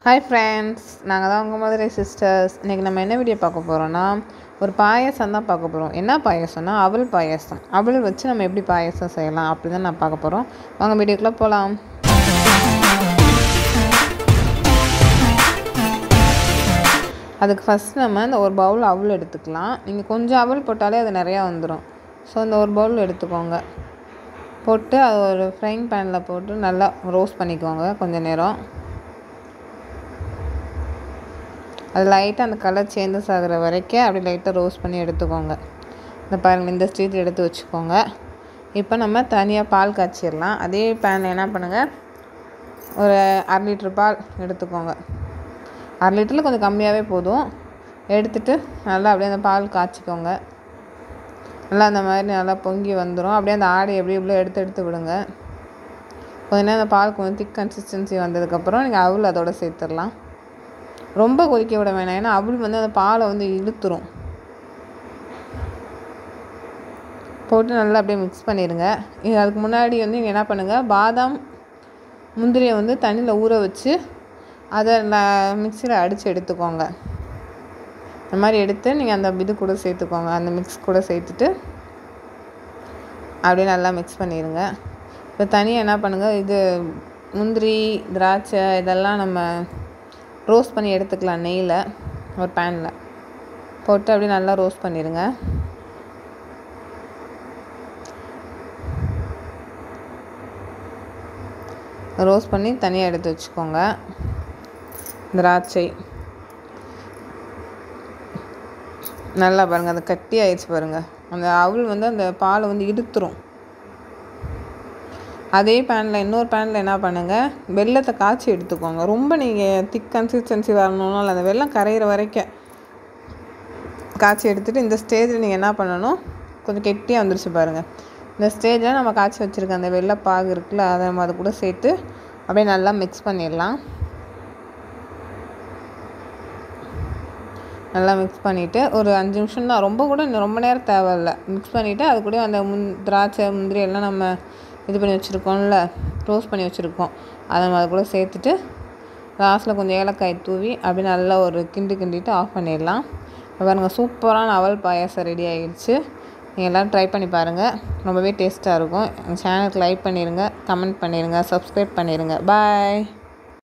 hi friends நாங்கள் தான் உங்கள் மதுரை சிஸ்டர்ஸ் இன்றைக்கி நம்ம என்ன வீடியோ பார்க்க போகிறோன்னா ஒரு பாயசம் தான் பார்க்க போகிறோம் என்ன பாயசம்னா அவல் பாயசம் அவல் வச்சு நம்ம எப்படி பாயசம் செய்யலாம் அப்படி தான் நான் பார்க்க போகிறோம் வாங்க வீடியோக்குள்ளே போகலாம் அதுக்கு ஃபஸ்ட் நம்ம இந்த ஒரு பவுல் அவல் எடுத்துக்கலாம் நீங்கள் கொஞ்சம் அவல் போட்டாலே அது நிறையா வந்துடும் ஸோ இந்த ஒரு பவுல் எடுத்துக்கோங்க போட்டு அது ஒரு ஃப்ரைங் பேனில் போட்டு நல்லா ரோஸ்ட் பண்ணிக்கோங்க கொஞ்சம் நேரம் அது லைட்டாக அந்த கலர் சேஞ்சஸ் ஆகிற வரைக்கும் அப்படி லைட்டாக ரோஸ்ட் பண்ணி எடுத்துக்கோங்க இந்த பாருங்கள் இந்த ஸ்டேஜ் எடுத்து வச்சுக்கோங்க இப்போ நம்ம தனியாக பால் காய்ச்சிடலாம் அதே பேனில் என்ன பண்ணுங்கள் ஒரு அரை லிட்ரு பால் எடுத்துக்கோங்க அரை லிட்டரில் கொஞ்சம் கம்மியாகவே போதும் எடுத்துட்டு நல்லா அப்படியே அந்த பால் காய்ச்சிக்கோங்க நல்லா அந்த மாதிரி நல்லா பொங்கி வந்துடும் அப்படியே அந்த ஆடை எப்படி இவ்வளோ எடுத்து எடுத்து விடுங்க கொஞ்ச நேரம் அந்த பால் கொஞ்சம் திக் கன்சிஸ்டன்சி வந்ததுக்கப்புறம் நீங்கள் அவுள் அதோட சேர்த்துடலாம் ரொம்ப கொதிக்க விட வேணாம் ஏன்னா அவுள் வந்து அந்த பாலை வந்து இழுத்துரும் போட்டு நல்லா அப்படியே மிக்ஸ் பண்ணிடுங்க இது அதுக்கு முன்னாடி வந்து நீங்கள் என்ன பண்ணுங்கள் பாதாம் முந்திரியை வந்து தண்ணியில் ஊற வச்சு அதை மிக்சியில் அடித்து எடுத்துக்கோங்க இந்த மாதிரி எடுத்து நீங்கள் அந்த இது கூட சேர்த்துக்கோங்க அந்த மிக்ஸ் கூட சேர்த்துட்டு அப்படியே நல்லா மிக்ஸ் பண்ணிடுங்க இப்போ தனியாக என்ன பண்ணுங்கள் இது முந்திரி திராட்சை இதெல்லாம் நம்ம ரோஸ்ட் பண்ணி எடுத்துக்கலாம் நெய்யில் ஒரு பேனில் போட்டு அப்படியே நல்லா ரோஸ்ட் பண்ணிடுங்க ரோஸ்ட் பண்ணி தனியாக எடுத்து வச்சுக்கோங்க திராட்சை நல்லா பாருங்கள் அந்த கட்டி ஆயிடுச்சு பாருங்கள் அந்த அவள் வந்து அந்த பாலை வந்து இழுத்துரும் அதே பேனில் இன்னொரு பேனில் என்ன பண்ணுங்கள் வெள்ளத்தை காய்ச்சி எடுத்துக்கோங்க ரொம்ப நீங்கள் திக் கன்சிஸ்டன்சி வரணும்னா அந்த வெள்ளம் கரையிற வரைக்கும் காய்ச்சி எடுத்துகிட்டு இந்த ஸ்டேஜில் நீங்கள் என்ன பண்ணணும் கொஞ்சம் கெட்டியாக வந்துருச்சு பாருங்கள் இந்த ஸ்டேஜில் நம்ம காய்ச்சி வச்சுருக்க அந்த வெள்ளைப்பாகு இருக்குல்ல அதை நம்ம அது கூட சேர்த்து அப்படியே நல்லா மிக்ஸ் பண்ணிடலாம் நல்லா மிக்ஸ் பண்ணிவிட்டு ஒரு அஞ்சு நிமிஷம் தான் ரொம்ப கூட இன்னும் ரொம்ப நேரம் தேவையில்ல மிக்ஸ் பண்ணிவிட்டு அது கூட அந்த முன் திராட்சை முந்திரி எல்லாம் நம்ம இது பண்ணி வச்சுருக்கோம்ல ரோஸ்ட் பண்ணி வச்சுருக்கோம் அதை நம்ம அது கூட சேர்த்துட்டு லாஸ்ட்டில் கொஞ்சம் ஏலக்காய் தூவி அப்படியே நல்லா ஒரு கிண்டு கிண்டிட்டு ஆஃப் பண்ணிடலாம் பாருங்கள் சூப்பரான அவல் பாயாசம் ரெடி ஆகிடுச்சு நீங்கள் எல்லோரும் ட்ரை பண்ணி பாருங்கள் ரொம்பவே டேஸ்ட்டாக இருக்கும் எங்கள் சேனலுக்கு லைக் பண்ணிடுங்க கமெண்ட் பண்ணிடுங்க சப்ஸ்கிரைப் பண்ணிடுங்க பாய்